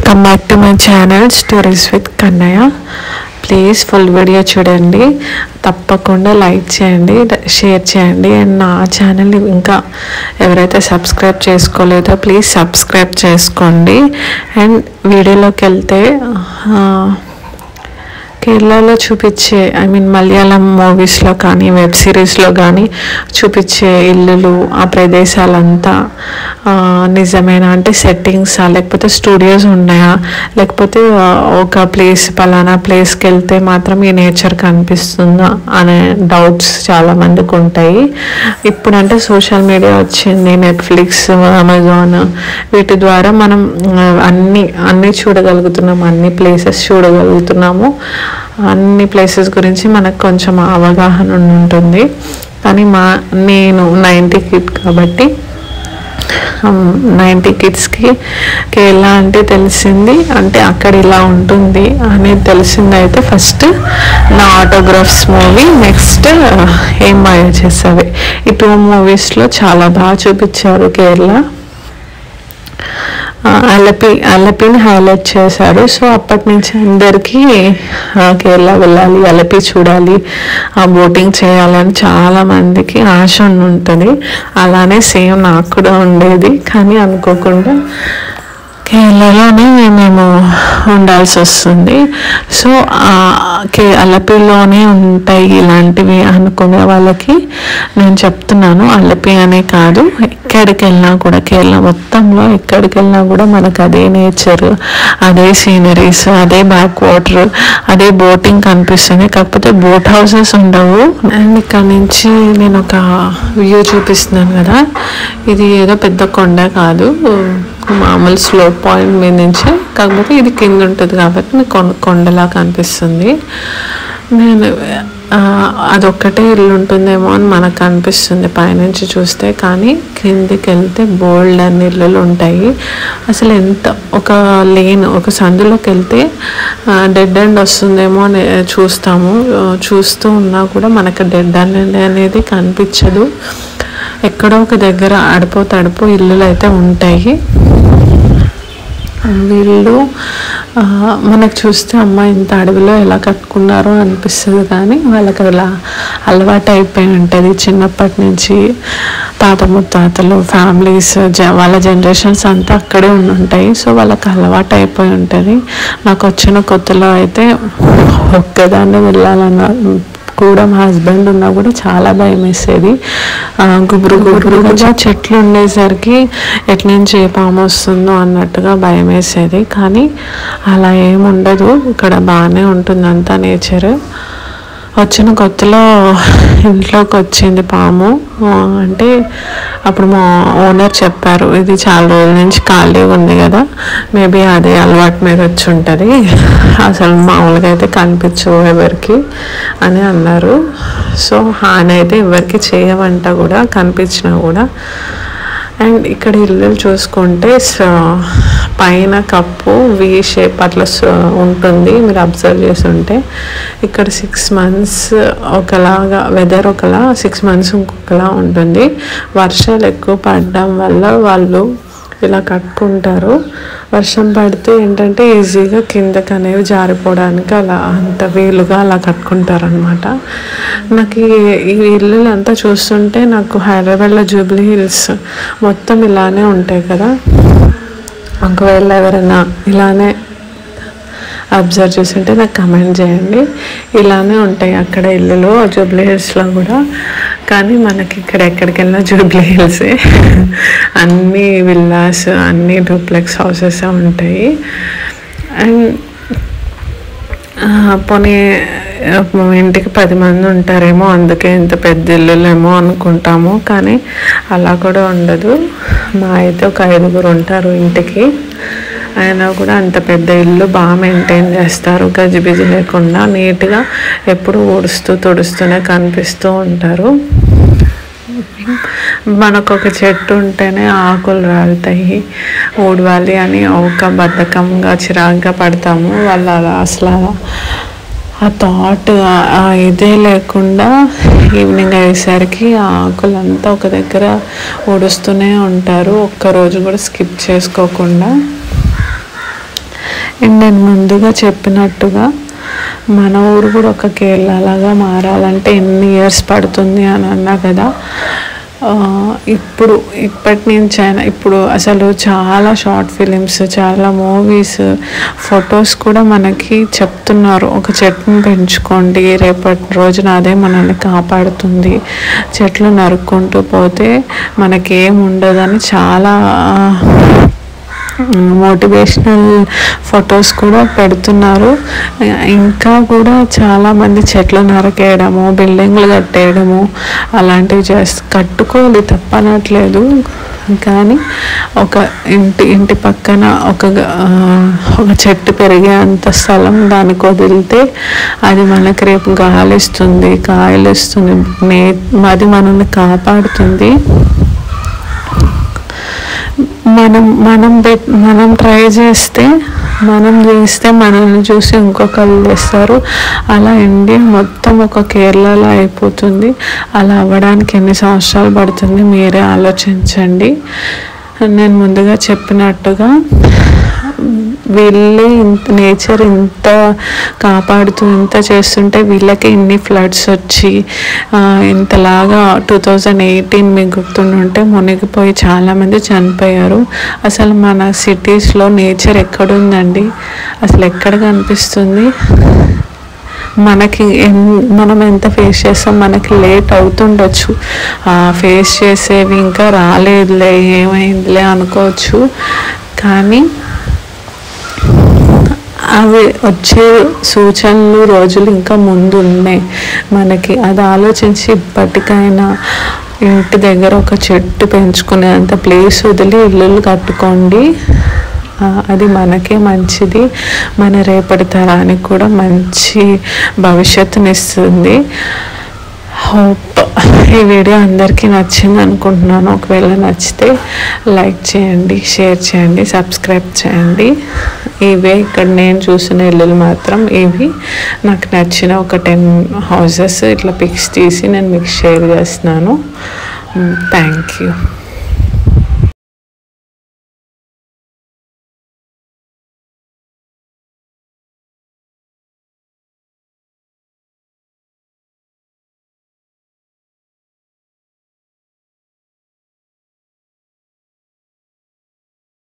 welcome back to my channel stories with Kannaiah please full video చూడండి తప్పకుండా like చేయండి share చేయండి అండ్ నా ఛానల్ ఇంకా ఎవరైతే సబ్స్క్రైబ్ చేసుకోలేదో ప్లీజ్ సబ్స్క్రైబ్ చేసుకోండి అండ్ వీడియోలోకి వెళ్తే ఆ, కేరళలో చూపించే ఐ మీన్ మలయాళం మూవీస్లో కానీ వెబ్ సిరీస్లో కానీ చూపించే ఇల్లులు ఆ ప్రదేశాలంతా ఆ, నిజమేనా అంటే సెట్టింగ్సా లేకపోతే స్టూడియోస్ ఉన్నాయా లేకపోతే ఆ, ఒక ప్లేస్ పలానా ప్లేస్కి వెళ్తే మాత్రం ఈ నేచర్ కనిపిస్తుందా అనే డౌట్స్ చాలా మందికి ఉంటాయి ఇప్పుడంటే సోషల్ మీడియా వచ్చింది నెట్ఫ్లిక్స్ అమెజాన్ వీటి ద్వారా మనం ఆ, అన్ని అన్ని చూడగలుగుతున్నాం అన్ని ప్లేసెస్ చూడగలుగుతున్నాము అన్ని ప్లేసెస్ గురించి మనకు కొంచెం అవగాహన ఉంటుంది కానీ మా నేను నైంటీ కిడ్ కాబట్టి నైంటీ కిడ్స్కి కేరళ అంటే తెలిసింది అంటే అక్కడ ఇలా ఉంటుంది అనేది తెలిసింది అయితే ఫస్ట్ నా ఆటోగ్రాఫ్స్ మూవీ నెక్స్ట్ ఏం మాయ చేసావి ఈ టూ మూవీస్లో చాలా బాగా చూపించారు కేరళ ఆ, అలపి అలపిని హైలైట్ చేశారు సో అప్పటి నుంచి అందరికీ ఆ, కేరళ వెళ్ళాలి అలపి చూడాలి ఆ బోటింగ్ చేయాలని చాలా మందికి ఆశ ఉండి ఉంటుంది అలానే సేమ్ నాకు కూడా ఉండేది కానీ అనుకోకుండా కేరళలోనే మేము ఉండాల్సి వస్తుంది సో ఆ కే అలపిలోనే ఉంటాయి ఇలాంటివి అనుకునే వాళ్ళకి నేను చెప్తున్నాను అలపి అనే కాదు ఎక్కడికి వెళ్ళినా కూడా కేరళ మొత్తంలో ఎక్కడికి వెళ్ళినా కూడా మనకు అదే నేచర్ అదే సీనరీస్ అదే బ్యాక్ వాటర్ అదే బోటింగ్ కనిపిస్తుంది కాకపోతే బోట్ హౌసెస్ ఉండవు అండ్ ఇక్కడ నుంచి నేను ఒక వ్యూ చూపిస్తున్నాను కదా ఇది ఏదో పెద్ద కొండ కాదు మామూలు స్లో పాయింట్ మీద నుంచే కాకపోతే ఇది కింద ఉంటుంది కాబట్టి మీకు కొండ కొండలా కనిపిస్తుంది నేను ఆ, అదొక్కటే ఇల్లు ఉంటుందేమో అని మనకు అనిపిస్తుంది పైనుంచి చూస్తే కానీ కిందికి వెళ్తే బోల్డ్ అన్ని ఇల్లులు ఉంటాయి అసలు ఎంత ఒక లేన్ ఒక సందులోకి వెళ్తే డెడ్ ఎండ్ వస్తుందేమో అని చూస్తాము ఆ, చూస్తూ ఉన్నా కూడా మనకు డెడ్ ఎండ్ అనేది కనిపించదు ఎక్కడో ఒక దగ్గర అడుపో తడుపో ఇల్లులు అయితే ఉంటాయి వీళ్ళు ఆ, మనకు చూస్తే అమ్మ ఇంత అడవిలో ఎలా కట్టుకున్నారో అనిపిస్తుంది కానీ వాళ్ళకి అలా అలవాటు అయిపోయి ఉంటుంది చిన్నప్పటి నుంచి తాత ముత్తాతలు ఫ్యామిలీస్ జ వాళ్ళ జనరేషన్స్ అంతా అక్కడే ఉండి ఉంటాయి సో వాళ్ళకి అలవాటు అయిపోయి ఉంటుంది నాకు వచ్చిన కొత్తలో అయితే ఒక్కదాన్ని వెళ్ళాలన్న కూడా మా హస్బెండ్ ఉన్నా కూడా చాలా భయం వేసేది ఆ, గుబురు గుబురుగా చెట్లు ఉండేసరికి ఎట్ల నుంచి ఏ పాము వస్తుందో అన్నట్టుగా భయం వేసేది కానీ అలా ఏముండదు ఇక్కడ బాగానే ఉంటుంది అంతా నేచర్ వచ్చిన కొత్తలో ఇంట్లోకి వచ్చింది పాము ఆ, అంటే అప్పుడు మా ఓనర్ చెప్పారు ఇది చాలా రోజుల నుంచి ఖాళీగా ఉంది కదా మేబీ అదే అలవాటు మీద వచ్చి ఉంటుంది అసలు మామూలుగా అయితే కనిపించవు ఎవరికి అని అన్నారు సో హాని అయితే ఎవరికి చేయమంట కూడా కనిపించినా కూడా అండ్ ఇక్కడ ఇల్లు చూసుకుంటే స- పైన కప్పు వి షేప్ అట్లా స- ఉంటుంది మీరు అబ్జర్వ్ చేసి ఉంటే ఇక్కడ సిక్స్ మంత్స్ ఒకలాగా వెదర్ ఒకలా సిక్స్ మంత్స్ ఇంకొకలా ఉంటుంది వర్షాలు ఎక్కువ పడడం వల్ల వాళ్ళు ఇలా కట్టుకుంటారు వర్షం పడితే ఏంటంటే ఈజీగా కిందకి అనేవి జారిపోవడానికి అలా అంత వీలుగా అలా కట్టుకుంటారు అనమాట నాకు ఈ- ఈ ఇల్లు అంతా చూస్తుంటే నాకు హైదరాబాద్లో జూబ్లీ హిల్స్ మొత్తం ఇలానే ఉంటాయి కదా ఒకవేళ ఎవరైనా ఇలానే అబ్జర్వ్ చేస్తుంటే నాకు కమెంట్ చేయండి ఇలానే ఉంటాయి అక్కడ ఇల్లులు జూబ్లీ హిల్స్లో కూడా కానీ మనకి ఇక్కడ ఎక్కడికి వెళ్ళినా జూబ్లీ హిల్సే అన్ని విల్లాస్ అన్ని డూప్లెక్స్ హౌసెస్ ఉంటాయి అండ్ ఆ, పోనీ ఆ, ఇంటికి పది మంది ఉంటారేమో అందుకే ఇంత పెద్ద ఇల్లులేమో అనుకుంటాము కానీ అలా కూడా ఉండదు మా అయితే ఒక ఐదుగురు ఉంటారు ఇంటికి అయినా కూడా అంత పెద్ద ఇల్లు బాగా మెయింటైన్ చేస్తారు గజిబిజి లేకుండా నీట్గా ఎప్పుడు ఊడుస్తూ తుడుస్తూనే కనిపిస్తూ ఉంటారు మనకు ఒక చెట్టు ఉంటేనే ఆకులు రాలుతాయి ఊడవాలి అని ఒక బద్ధకంగా చిరాగ్గా పడతాము వాళ్ళు అలా అసలు ఆ థాట్ ఆ ఇదే లేకుండా ఈవినింగ్ అయ్యేసరికి ఆ ఆకులంతా ఒక దగ్గర ఊడుస్తూనే ఉంటారు ఒక్క రోజు కూడా స్కిప్ చేసుకోకుండా నేను ముందుగా చెప్పినట్టుగా మన ఊరు కూడా ఒక కేరళలాగా మారాలంటే ఎన్ని ఇయర్స్ పడుతుంది అని అన్నా కదా ఆ, ఇప్పుడు ఇప్పటి నుంచి అయినా ఇప్పుడు అసలు చాలా షార్ట్ ఫిలిమ్స్ చాలా మూవీస్ ఫొటోస్ కూడా మనకి చెప్తున్నారు ఒక చెట్టును పెంచుకోండి రేపటి రోజున అదే మనల్ని కాపాడుతుంది చెట్లు నరుక్కుంటూ పోతే మనకేం ఉండదని చాలా మోటివేషనల్ ఫొటోస్ కూడా పెడుతున్నారు ఇంకా కూడా చాలామంది చెట్లు నరకేయడము బిల్డింగ్లు కట్టేయడము అలాంటివి చేస్తూ కట్టుకోవాలి తప్పనట్లేదు కానీ ఒక ఇంటి ఇంటి పక్కన ఒక గ- ఆ, ఒక చెట్టు పెరిగే అంత స్థలం దానికి వదిలితే అది మనకి రేపు గాలి ఇస్తుంది కాయలు ఇస్తుంది నే అది మనల్ని కాపాడుతుంది మనం మనం పెట్ మనం ట్రై చేస్తే మనం చేస్తే మనల్ని చూసి ఇంకొకరు చేస్తారు అలా ఇండియా మొత్తం ఒక కేరళలో అయిపోతుంది అలా అవ్వడానికి ఎన్ని సంవత్సరాలు పడుతుంది మీరే ఆలోచించండి నేను ముందుగా చెప్పినట్టుగా వీళ్ళే ఇంత నేచర్ ఇంత కాపాడుతూ ఇంత చేస్తుంటే వీళ్ళకి ఇన్ని ఫ్లడ్స్ వచ్చి ఆ, ఇంతలాగా టూ థౌజండ్ ఎయిటీన్ మీకు గుర్తుండుంటే మునిగిపోయి చాలామంది చనిపోయారు అసలు మన సిటీస్లో నేచర్ ఎక్కడుందండి అసలు ఎక్కడ కనిపిస్తుంది మనకి ఎన్- మనం ఎంత ఫేస్ చేస్తాం మనకి లేట్ అవుతుండొచ్చు ఫేస్ చేసేవి ఇంకా రాలేదులే ఏమైందిలే అనుకోవచ్చు కానీ అవి వచ్చే సూచనలు రోజులు ఇంకా ముందు ఉన్నాయి మనకి అది ఆలోచించి ఇప్పటికైనా ఇంటి దగ్గర ఒక చెట్టు పెంచుకునే అంత ప్లేస్ వదిలి ఇల్లులు కట్టుకోండి ఆ, అది మనకే మంచిది మన రేపటి తరానికి కూడా మంచి భవిష్యత్తునిస్తుంది హోప్ ఈ వీడియో అందరికీ నచ్చింది అనుకుంటున్నాను ఒకవేళ నచ్చితే లైక్ చేయండి షేర్ చేయండి సబ్స్క్రైబ్ చేయండి ఇవే ఇక్కడ నేను చూసిన ఇల్లులు మాత్రం ఇవి నాకు నచ్చిన ఒక టెన్ హౌసెస్ ఇట్లా పిక్స్ తీసి నేను మీకు షేర్ చేస్తున్నాను థ్యాంక్ యూ